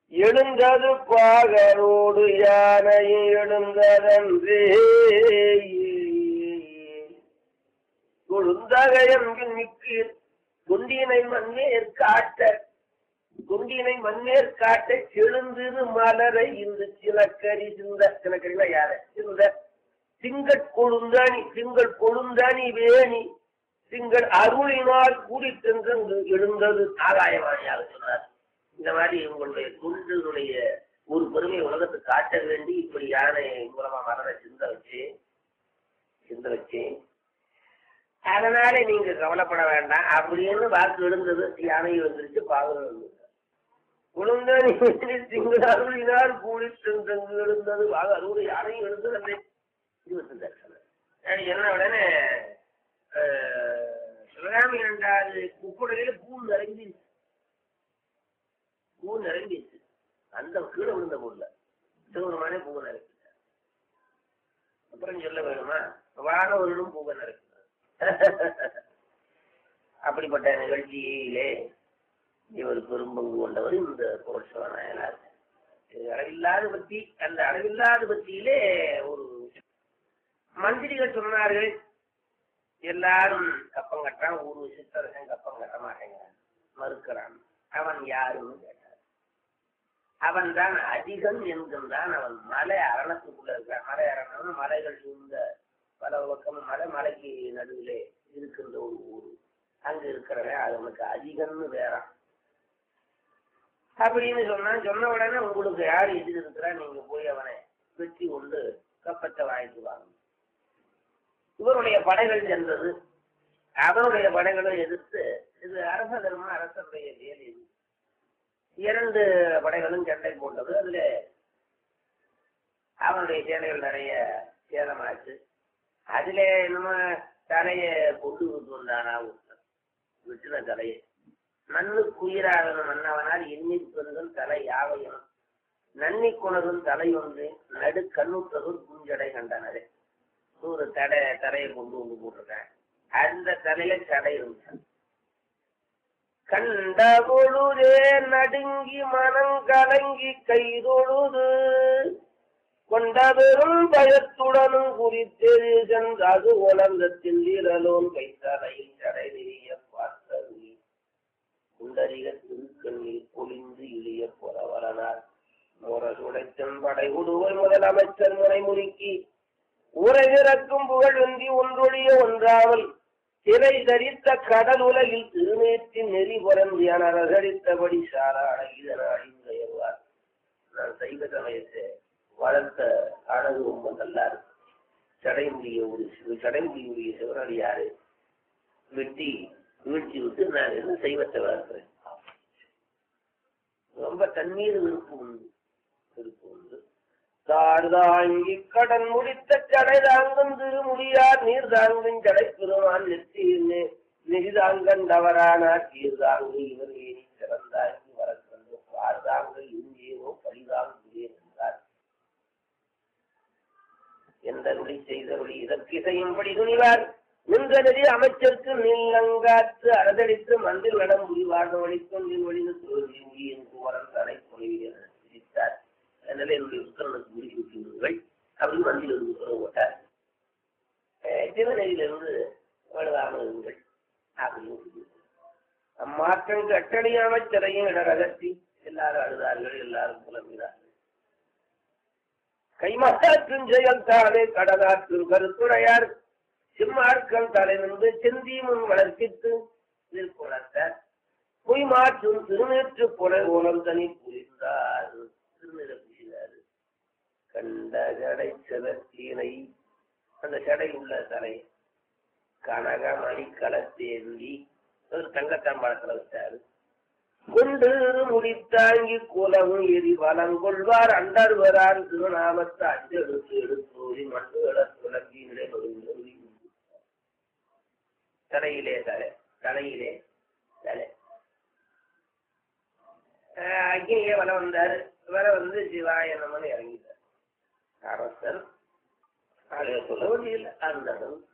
எழுந்தது பாகரோடு யானையும் எழுந்ததன்றே கொழுந்தகையன்பின் மிக்கு குண்டினை மண்ணேற் காட்ட குண்டினை மண்ணேற் காட்ட செழுந்திரு மலரை இந்த சிலக்கரி சிந்த சிலக்கரினா யார சிந்த திங்கட் கொழுந்தானி திங்கள் கொழுந்தானி வேணி திங்கள் அருளினால் கூடி சென்று எழுந்தது ஆகாயவாணியாக சொன்னார் இந்த மாதிரி உங்களுடைய குண்டுடைய ஒரு பெருமையை உலகத்துக்கு காட்ட வேண்டி இப்படி யானை மூலமா மலரை சிந்த வச்சு சிந்த வச்சு அதனால நீங்க கவலைப்பட வேண்டாம் அப்படின்னு வாக்கு எழுந்தது யானை வந்துருச்சு பாவம் இருந்தது குழந்தானி திங்கள் அருளினால் கூடி சென்று எழுந்தது வாக அறுபது யானையும் எழுந்தது அந்த இருபத்தி தரிசனம் என்ன உடனே அஹ், சிவகாமி இரண்டாவது குப்புடையில பூ நிறைஞ்சிருச்சு பூ நிறைஞ்சிருச்சு அந்த கீழே விழுந்த பூல சிவபெருமானே பூ நிறைஞ்சிட்டார் அப்புறம் சொல்ல வேணுமா வானவர்களும் பூவை நிறைக்கிறார் அப்படிப்பட்ட நிகழ்ச்சியிலே இவர் பெரும்பங்கு கொண்டவர் இந்த புரோட்சவ நாயனார் இது அளவில்லாத பத்தி அந்த அளவில்லாத பத்தியிலே ஒரு மந்திரிகள் சொன்னார்கள் எல்லாரும் கப்பம் கட்டுறான் ஒரு சித்தரசன் கப்பம் கட்ட மாட்டேங்கிறான் மறுக்கிறான் அவன் யாருன்னு கேட்டார் அவன் தான் அதிகம் என்கின்றான் அவன் மலை அரணத்துக்குள்ள இருக்கிறான் மலை அரணம் மலைகள் சூழ்ந்த பல பக்கம் மலை மலைக்கு நடுவிலே இருக்கின்ற ஒரு ஊர் அங்க இருக்கிறவன் அவனுக்கு அதிகம்னு வேறான் அப்படின்னு சொன்னான் சொன்ன உடனே உங்களுக்கு யார் எதிர் இருக்கிறா நீங்க போய் அவனை வெற்றி கொண்டு கப்பத்தை வாங்கிட்டு வாங்க இவருடைய படைகள் சென்றது அவனுடைய படைகளை எதிர்த்து இது அரச தர்மம் அரசனுடைய வேலை இது இரண்டு படைகளும் சண்டை போட்டது அதுல அவனுடைய சேனைகள் நிறைய சேதமாச்சு அதுல நம்ம தலைய கொண்டு விட்டு வந்தானா ஒருத்தன். விட்டுன தலையை மண்ணுக்குயிராகன மன்னவனால் எண்ணிற் பெருதல் தலை யாவையும் நன்னி குணரும் தலை ஒன்று நடு கண்ணுற்றதும் குஞ்சடை கண்டனரே ஒரு தடை தடையை கொண்டு வந்து போட்டிருக்கேன் அந்த தலையில தடை இருந்துச்சு கண்ட பொழுதே நடுங்கி மனம் கலங்கி கைதொழுது கொண்ட பெரும் பயத்துடனும் குறித்தெழு சென்றது உலகத்தில் வீரலோன் கைத்தலையில் தடை நெறிய பார்த்தது குண்டரிக திருக்கண்ணில் பொழிந்து இழிய புறவரனார் முரசுடைத்தன் படை உடுவை முதலமைச்சர் முறை முறுக்கி உரையிறக்கும் புகழ் வெந்தி ஒன்றொழிய ஒன்றாமல் சிறை தரித்த கடல் உலகில் திருநேற்றின் நெறி புறந்தியான ரகடித்தபடி சாரா அழகிதனாடிவார் நான் சைவ சமயத்தை வளர்த்த அழகு ரொம்ப நல்லா இருக்கு சடைமுடிய ஒரு சிவ சடைமுடியுடைய சிவனடியாரு வெட்டி வீழ்ச்சி விட்டு நான் என்ன சைவத்தை வளர்க்கிறேன் ரொம்ப தண்ணீர் விருப்பம் உண்டு விருப்பம் உண்டு தார் தாங்கி கடன் முடித்த கடை தாங்கும் திருமுடியார் நீர் தாங்கும் கடை பெருமான் நெற்றியின்னு நெறி தாங்கண்டவரானார் தீர் தாங்கு இவர் ஏனி சிறந்தாங்கி வரக்கண்டு பார் தாங்கள் இங்கேயோ பரிதாங்குகிறேன் என்றார் எந்த நொடி செய்தவழி இதற்கு இசையும்படி துணிவார் நின்ற நெறி அமைச்சருக்கு நீலங்காற்று அரதடித்து மந்தில் வடம் முடிவாக வழித்தொன்றின் வழிந்து தோல்வி முடியின் குமரன் தலை புனைவியர் சிரித்தார் அதனால என்னுடைய உத்தரனுக்கு முடி விட்டுவிடுங்கள் அப்படின்னு மந்தியில் இருந்து உத்தரவு போட்டார் திருநெறியிலிருந்து வலுவாமல் இருங்கள் அப்படின்னு சொல்லி. அம்மாற்றம் கட்டளை அமைச்சரையும் இடரகத்தி எல்லாரும் அழுதார்கள் எல்லாரும் புலம்பினார்கள் கைமாற்றும் செயல் தானே கடலாற்றும் கருத்துடையார் சிம்மார்க்கம் தலை நின்று செந்தி முன் வளர்ப்பித்து திருக்குளத்தார் பொய் மாற்றும் திருநேற்று புலை ஓலம் தனி புரிந்தார் திருநில புரிந்தார் கண்ட ஜடை செலத்தீனை அந்த ஜடை உள்ள தலை கனகமணி களத்தேந்தி ஒரு தங்கத்தாம்பாளத்துல வச்சாரு கொண்டு முடித்தாங்கி குலவும் எரி வளங்கொள்வார் அண்டர்வரான் திருநாமத்தை அஞ்செடுத்து எடுத்தோரி மண்டுகள துலங்கி நிலை தலையிலே தலை தலையிலே தலை ஆஹ் அக்னியே வர வந்தாரு வர வந்து சிவாய நமன்னு இறங்கிட்டார் அரசர் அதை சொல்ல வேண்டியதில்லை அந்த அளவு